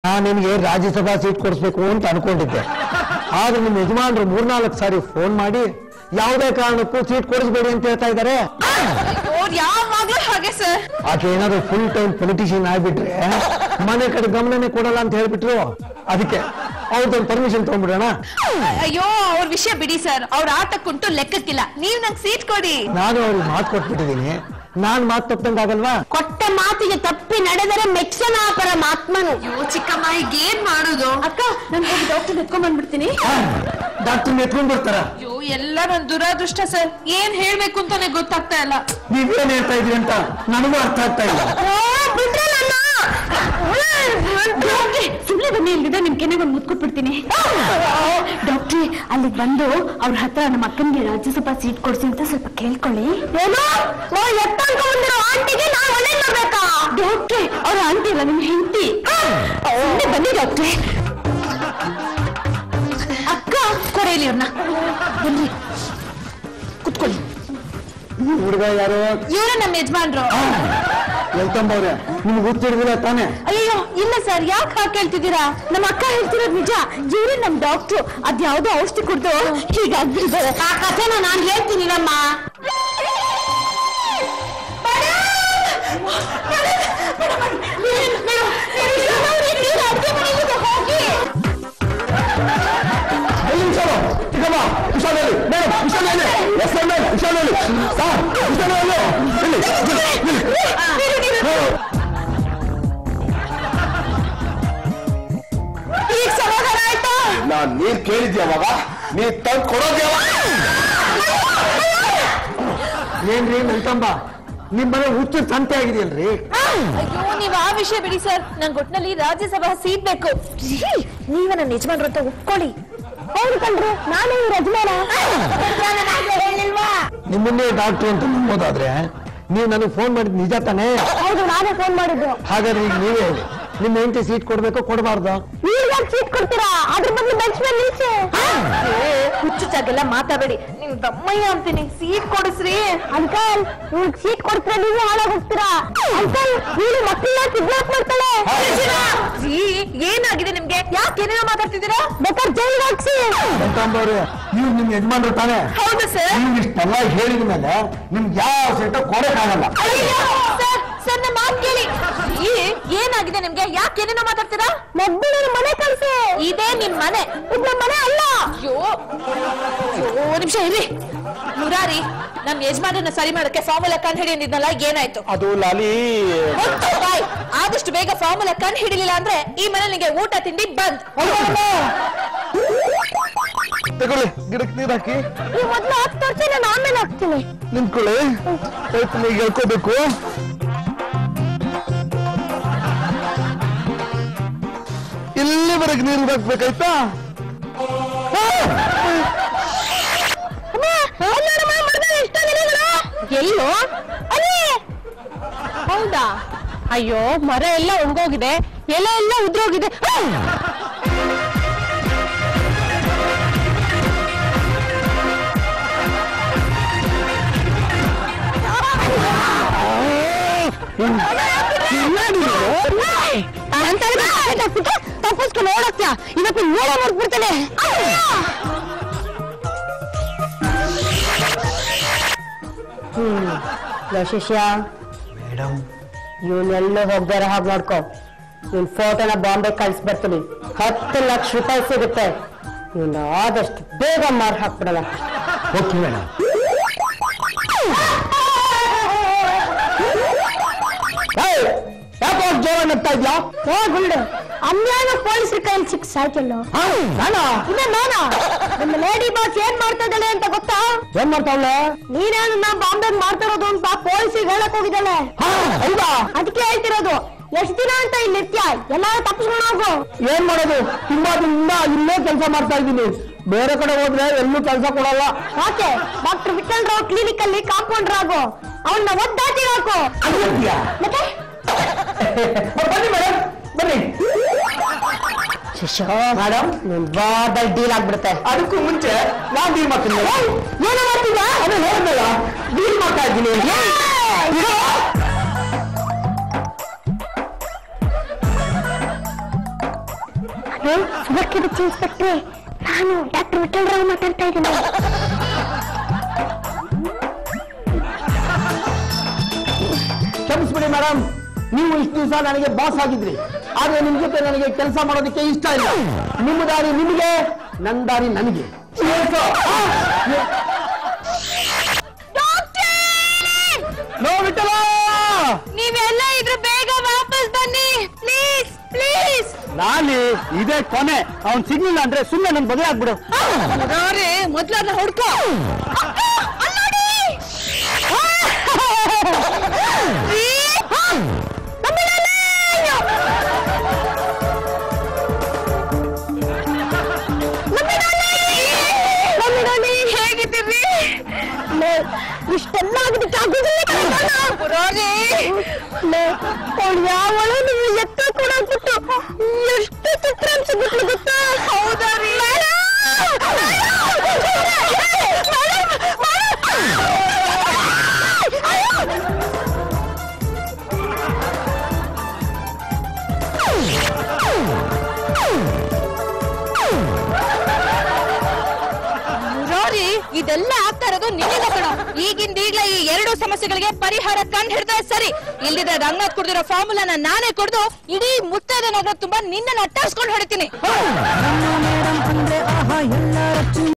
ನಾನು ನಿನಗೆ ರಾಜ್ಯಸಭಾ ಸೀಟ್ ಕೊಡಿಸ್ಬೇಕು ಅಂತ ಅನ್ಕೊಂಡಿದ್ದೆ ಆದ್ರೆ ನಿಮ್ಮ ಯಜಮಾನ್ರು ಮೂರ್ನಾಲ್ಕು ಸಾರಿ ಫೋನ್ ಮಾಡಿ ಯಾವುದೇ ಕಾರಣಕ್ಕೂ ಸೀಟ್ ಕೊಡಿಸ್ಬೇಡಿ ಅಂತ ಹೇಳ್ತಾ ಇದ್ದಾರೆ ಅವ್ರು ಯಾವಾಗ್ಲೂ ಹಾಗೆ ಸರ್ ಆಕೆ ಏನಾದ್ರು ಫುಲ್ ಟೈಮ್ ಪೊಲಿಟಿಷಿಯನ್ ಆಗ್ಬಿಟ್ರೆ ಮನೆ ಕಡೆ ಗಮನನೇ ಕೊಡಲ್ಲ ಅಂತ ಹೇಳ್ಬಿಟ್ರು ಅದಕ್ಕೆ ಅವ್ರದ್ದೊಂದು ಪರ್ಮಿಷನ್ ತಗೊಂಡ್ಬಿಡೋಣ ಅಯ್ಯೋ ಅವ್ರ ವಿಷಯ ಬಿಡಿ ಸರ್ ಅವ್ರ ಆಟಕ್ಕುಂಟು ಲೆಕ್ಕಕ್ಕಿಲ್ಲ ನೀವ್ ನಂಗೆ ಸೀಟ್ ಕೊಡಿ ನಾನು ಅವ್ರಿಗೆ ಮಾತು ಕೊಟ್ಬಿಟ್ಟಿದ್ದೀನಿ ನಾನ್ ಮಾತು ತಪ್ಪಂಗಾಗಲ್ವಾ ಕೊಟ್ಟ ಮಾತಿಗೆ ತಪ್ಪಿ ನಡೆದರೆ ಮೆಚ್ಚನ ಪರಮಾತ್ಮನು ಅಯ್ಯೋ ಚಿಕ್ಕಮ್ಮ ಈಗ ಏನ್ ಮಾಡೋದು ಅಕ್ಕ ನಾನು ಹೋಗಿ ಡಾಕ್ಟರ್ ಎತ್ಕೊಂಡ್ ಬಂದ್ಬಿಡ್ತೀನಿ ಡಾಕ್ಟರ್ ಎತ್ಕೊಂಡ್ ಬರ್ತಾರ ಅಯ್ಯೋ ಎಲ್ಲ ನನ್ ದುರಾದೃಷ್ಟ ಸರ್ ಏನ್ ಹೇಳ್ಬೇಕು ಅಂತಾನೆ ಗೊತ್ತಾಗ್ತಾ ಇಲ್ಲ ನೀವೇನ್ ಹೇಳ್ತಾ ಇದ್ರಿ ಅಂತ ನನಗೂ ಅರ್ಥ ಆಗ್ತಾ ಇಲ್ಲ ಸುಮ್ಮನೆ ಬನ್ನಿ ಇಲ್ಲಿದೆ ನಿಮ್ ಕೆನೆಗೆ ಒಂದು ಮುತ್ಕೊಟ್ಬಿಡ್ತೀನಿ ಡಾಕ್ಟ್ರಿ ಅಲ್ಲಿಗೆ ಬಂದು ಅವ್ರ ಹತ್ರ ನಮ್ಮ ಅಕ್ಕನಿಗೆ ರಾಜ್ಯಸಭಾ ಸೀಟ್ ಕೊಡ್ಸಿ ಅಂತ ಸ್ವಲ್ಪ ಕೇಳ್ಕೊಳ್ಳಿ ಏನು ಎತ್ತಂಕೊಂಡಿರೋ ಆಂಟಿಗೆ ನಾವು ಒಳ್ಳೆ ಮಾಡ್ಬೇಕಾ ಡಾಕ್ಟ್ರಿ ಅವ್ರ ಆಂಟಿ ಇಲ್ಲ ನಿಮ್ ಹೆಂಡತಿ ಸುಮ್ಮನೆ ಬನ್ನಿ ಡಾಕ್ಟ್ರಿ ಅಕ್ಕ ಕೊರೇಲಿ ಅವ್ರನ್ನ ಬನ್ನಿ ಕುತ್ಕೊಳ್ಳಿ ಹುಡುಗ ಯಾರು ಇವ್ರು ನಮ್ಮ ಯಜಮಾನ್ರು ವೆಲ್ಕಮ್ ಅವ್ರೆ ನಿಮ್ಗೆ ಗೊತ್ತಿರೋದಿಲ್ಲ ತಾನೇ ಅಯ್ಯೋ ಇಲ್ಲ ಸರ್ ಯಾಕೆ ಹಾಗೆ ಕೇಳ್ತಿದ್ದೀರಾ ನಮ್ಮ ಅಕ್ಕ ಹೇಳ್ತಿರೋದು ನಿಜ ಇವ್ರು ನಮ್ ಡಾಕ್ಟ್ರು ಅದ್ಯಾವ್ದೋ ಔಷಧಿ ಕುಡ್ದು ಹೀಗಾಗ್ಬಿಟ್ಟಿದ್ದಾರೆ ಆ ಕಥೆನ ನಾನ್ ಹೇಳ್ತೀನಿ ನಮ್ಮ ಎಲ್ಲಿ ಹುಷಾರು ಚಿಕ್ಕಮ್ಮ ಹುಷಾರು ಹೇಳಿ ಮೇಡಮ್ ಹುಷಾರು ಹೇಳಿ ಎಸ್ ಎಂ ಎಲ್ ಹುಷಾರು ಹೇಳಿ ಸಾರ್ ಹುಷಾರು ಹೇಳಿ ಇಲ್ಲಿ, ಇಲ್ಲಿ, ಇಲ್ಲಿ. ಈಗ ಸಮಾಧಾನ ಆಯ್ತಾ ನಾನ್ ನೀರ್ ಕೇಳಿದ್ಯ ಅವಾಗ ನೀ ತಂದ್ ಕೊಡೋದ್ಯಾವ ಏನ್ರಿ ವೆಲ್ಕಂಬ ನಿಮ್ ಮನೆ ಹುಚ್ಚು ಸಂತೆ ಆಗಿದೆಯಲ್ರಿ ಅಯ್ಯೋ ನೀವ್ ಆ ವಿಷಯ ಬಿಡಿ ಸರ್ ನಂಗೆ ಒಟ್ನಲ್ಲಿ ರಾಜ್ಯಸಭಾ ಸೀಟ್ ಬೇಕು ನೀವೇ ನನ್ನ ಯಜಮಾನ್ರ ಅಂತ ಒಪ್ಕೊಳ್ಳಿ ಹೌದು ಕಣ್ರು ನಾನು ಇವ್ರ ಯಜಮಾನ ಹೇಳಿಲ್ವಾ ನಿಮ್ಮನ್ನೇ ಡಾಕ್ಟ್ರು ಅಂತ ನಂಬೋದಾದ್ರೆ ನೀವು ನನಗೆ ಫೋನ್ ಮಾಡಿದ್ ನಿಜ ತಾನೇ ಹೌದು ನಾನೇ ಫೋನ್ ಮಾಡಿದ್ದು ಹಾಗಾದ್ರೆ ಈಗ ನೀವೇ ಹೇಳಿ ನಿಮ್ಮ ಹೆಂಡತಿ ಸೀಟ್ ಕೊಡ್ಬೇಕು ಕೊಡಬಾರ್ದು ನೀವ್ ಯಾಕೆ ಸೀಟ್ ಕೊಡ್ತೀರಾ ಅದ್ರ ಬದಲು ಬೆಂಚ್ ಮೇಲೆ ನಿಲ್ಸಿ ಹುಚ್ಚುಚ್ಚಾಗೆಲ್ಲ ಮಾತಾಡಬೇಡಿ ನಿಮ್ ದಮ್ಮಯ್ಯ ಅಂತೀನಿ ಸೀಟ್ ಕೊಡಿಸ್ರಿ ಅಂಕಲ್ ಇವ್ರಿಗೆ ಸೀಟ್ ಕೊಡ್ತೀರಾ ನೀವು ಹಾಳಾಗ್ ಹೋಗ್ತೀರಾ ಅಂಕಲ್ ನೀನು ಮಕ್ಕಳನ್ನ ಕಿಡ್ನಾಪ್ ಮಾಡ್ತಾಳೆ ರೀ, ಏನಾಗಿದೆ ನಿಮ್ಗೆ ಯಾಕೆ ಏನೇನೋ ಮಾತಾಡ್ತಿದ್ದೀರಾ ಬೇಕಾದ್ರೆ ಜೈಲ್ಗೆ ಹಾಕ್ಸಿ ವೆಲ್ಕಂಬ ಅವ್ರೆ ನೀವು ನಿಮ್ ಯಜಮಾನ್ರು ತಾನೇ ಹೌದು ಸರ್ ನೀವು ಇಷ್ಟೆಲ್ಲ ಹೇಳಿದ ಮೇಲೆ ನಿಮ್ಗೆ ಯಾವ ಸೀಟ ಕೊಡಕ್ಕಾಗಲ್ಲ ಸರ್ ಸರ್ ನಮ್ಮ ಮಾತು ಕೇಳಿ ಈ, ಏನಾಗಿದೆ ನಿಮ್ಗೆ ಯಾಕೆ ಏನೇನೋ ಮಾತಾಡ್ತೀರಾ ಮೊದ್ಲು ನಿನ್ ಮನೆ ಕಳ್ಸಿ ಇದೇ ನಿಮ್ ಮನೆ ಇದು ನಮ್ಮ ಮನೆ ಅಲ್ಲ ಅಯ್ಯೋ ಅಯ್ಯೋ ನಿಮಿಷ ಇರ್ರಿ ಮುರಾರಿ ನಮ್ ಯಜಮಾನನ್ನ ಸರಿ ಮಾಡಕ್ಕೆ ಫಾರ್ಮುಲಾ ಕಂಡು ಹಿಡಿ ಅಂದಿದ್ನಲ್ಲ ಏನಾಯ್ತು ಅದು ಲಾಲಿ ಮುಚ್ಚು ಬಾಯ್. ಆದಷ್ಟು ಬೇಗ ಫಾರ್ಮುಲಾ ಕಂಡು ಹಿಡಿಲಿಲ್ಲ ಅಂದ್ರೆ ಈ ಮನೆ ನಿಂಗೆ ಊಟ ತಿಂಡಿ ಬಂದ್ ತಗೊಳ್ಳಿ ಗಿಡಕ್ಕೆ ನೀರ್ ಹಾಕಿ ನೀವು ಮೊದ್ಲು ಹಾಕಿ ತೋರಿಸಿ ನಾನು ಆಮೇಲೆ ಹಾಕ್ತೀನಿ ನಿಂತ್ಕೊಳ್ಳಿ ಆಯ್ತು ಈಗ ಹೇಳ್ಕೋಬೇಕು ಇಲ್ಲಿವರೆಗೆ ನೀರು ಹಾಕ್ಬೇಕಾಯ್ತಾ ಎಲ್ಲೋ ಅಲ್ಲಿ ಹೌದಾ ಅಯ್ಯೋ ಮರ ಎಲ್ಲ ಒಣಗೋಗಿದೆ ಎಲೆ ಎಲ್ಲ ಉದ್ರೋಗಿದೆ ತಪ್ಪಿಸ್ಕೊಂಡು ಓಡಕ್ಯ ಇವತ್ತು ನೋಡ ನೋಡ್ಬಿಡ್ತಾನೆ ಹ್ಮ್ ಶಿಷ್ಯ ಮೇಡಮ್ ಇವನ್ನೆಲ್ಲೂ ಹೋಗ್ದಾರ ಹಾಗೆ ನೋಡ್ಕೊ ಇವ್ನ ಫೋಟೋನ ಬಾಂಬೆ ಕಳ್ಸ್ಬರ್ತೀನಿ ಹತ್ತು ಲಕ್ಷ ರೂಪಾಯಿ ಸಿಗುತ್ತೆ ಇವನ್ನ ಆದಷ್ಟು ಬೇಗ ಮಾರ್ ಹಾಕ್ಬಿಡಲ್ಲ ಓಕೆ ಮೇಡಮ್ ಯಾಕೋ ಜೋರ ನಗ್ತಾ ಇದ್ಯಾ ಏ ಗುಂಡು ಅನ್ಯಾಯ ಪೊಲೀಸರ ಕೈಯಲ್ಲಿ ಸಿಕ್ ಸಾಯ್ತಲ್ಲೋ ನಾನಾ ಇದೇ ನಾನಾ ನಿಮ್ಮ ಲೇಡಿ ಬಾಸ್ ಏನ್ ಮಾಡ್ತಾ ಇದ್ದಾಳೆ ಅಂತ ಗೊತ್ತಾ ಏನ್ ಮಾಡ್ತಾವಳೆ ನೀನೇನು ನಾ ಬಾಂಬೆ ಮಾಡ್ತಿರೋದು ಅಂತ ಪೊಲೀಸಿಗೆ ಹೇಳಕ್ ಹೋಗಿದ್ದಾಳೆ ಹೌದಾ ಅದಕ್ಕೆ ಹೇಳ್ತಿರೋದು ಎಷ್ಟ್ ದಿನ ಅಂತ ಇಲ್ಲಿ ಇರ್ತೀಯ ಎಲ್ಲಾರು ತಪ್ಪಿಸ್ಕೊಂಡು ಹೋಗು ಏನ್ ಮಾಡೋದು ತುಂಬಾ ದಿನದಿಂದ ಇಲ್ಲೇ ಕೆಲಸ ಮಾಡ್ತಾ ಇದ್ದೀನಿ ಬೇರೆ ಕಡೆ ಹೋದ್ರೆ ಎಲ್ಲೂ ಕೆಲಸ ಕೊಡಲ್ಲ ಯಾಕೆ ಡಾಕ್ಟರ್ ವಿಠಲ್ ರಾವ್ ಕ್ಲಿನಿಕ್ ಅಲ್ಲಿ ಕಾಂಪೌಂಡರ್ ಆಗು ಅವನ್ನ ಒದ್ದಾಟಿ ಹಾಕು ಅದ್ಯಾಕ್ಯಾ? ಮತ್ತೆ ಬನ್ನಿ ಮೇಡಮ್ ಬನ್ನಿ ಶಿಶು ಮೇಡಮ್ ನಿನ್ ಬಾರ್ಡಲ್ ಡೀಲ್ ಆಗ್ಬಿಡುತ್ತೆ ಅದಕ್ಕೂ ಮುಂಚೆ ನಾನ್ ಡೀಲ್ ಮಾಡ್ತೀನಿ ಮೇಡಮ್ ಏನು ಮಾಡ್ತಿದ್ಯಾ ಅದೇ ಹೇಳಿದ್ನಲ್ಲ ಡೀಲ್ ಮಾಡ್ತಾ ಇದ್ದೀನಿ ಡಾಕ್ಟ್ರೆ ಸುಲಕ್ಕಿ ಬಚ್ಚಿ ಇನ್ಸ್ಪೆಕ್ಟ್ರೆ ನಾನು ಡಾಕ್ಟರ್ ವಿಠಲ್ ರಾವ್ ಮಾತಾಡ್ತಾ ಇದ್ದೀನಿ ಕ್ಷಮಿಸ್ಬಿಡಿ ಮೇಡಮ್ ನೀವು ಇಷ್ಟು ದಿವಸ ನನಗೆ ಬಾಸ್ ಆಗಿದ್ರಿ ಆದ್ರೆ ನಿಮ್ ಜೊತೆ ನನಗೆ ಕೆಲಸ ಮಾಡೋದಕ್ಕೆ ಇಷ್ಟ ಇಲ್ಲ ನಿಮ್ಮ ದಾರಿ ನಿಮಗೆ ನನ್ನ ದಾರಿ ನನಗೆ ನೋ ವಿಠಲ ನೀವೆಲ್ಲ ಇದ್ರ ಬೇಗ ವಾಪಸ್ ಬನ್ನಿ ಪ್ಲೀಸ್ ಪ್ಲೀಸ್ ನಾಲಿ ಇದೇ ಕೊನೆ ಅವ್ನ್ ಸಿಗ್ಲಿಲ್ಲ ಅಂದ್ರೆ ಸುಮ್ಮನೆ ನನ್ ಬದಲಾಗ್ಬಿಡು ಮುರಾರಿ ಮೊದ್ಲನ್ನ ಹುಡ್ಕೋ ಹೇಗಿದ್ದೀರಿ ಇಷ್ಟೆಲ್ಲ ಆಗೋದಕ್ಕೆ ಆಗೋದಿಲ್ಲ ಮುರಾರಿ ಅವಳು ಯಾವಳು ನೀವು ಎತ್ತ ಕೊಡಾಕ್ಬಿಟ್ಟು ಎಷ್ಟು ಚಿತ್ರಾಂಶ ಬಿಟ್ಲು ಗೊತ್ತಾ ಹೌದಾ ರೀ ಮುರಾರಿ ಇದೆಲ್ಲ ಆಗ್ತಾ ಇರೋದು ನಿನ್ನಿಂದ ಕಣ ಈಗಿಂದ ಈಗ್ಲೇ ಈ ಎರಡು ಸಮಸ್ಯೆಗಳಿಗೆ ಪರಿಹಾರ ಕಂಡು ಹಿಡಿದ್ರೆ ಸರಿ ಇಲ್ದಿದ್ರೆ ರಂಗನಾಥ್ ಕುಡ್ದಿರೋ ಫಾರ್ಮುಲಾನ ನಾನೇ ಕುಡ್ದು ಇಡೀ ಮುತ್ತೈದ ನಗರ ತುಂಬಾ ನಿನ್ನ ಅಟ್ಟಾಡ್ಸ್ಕೊಂಡು ಹೊಡಿತೀನಿ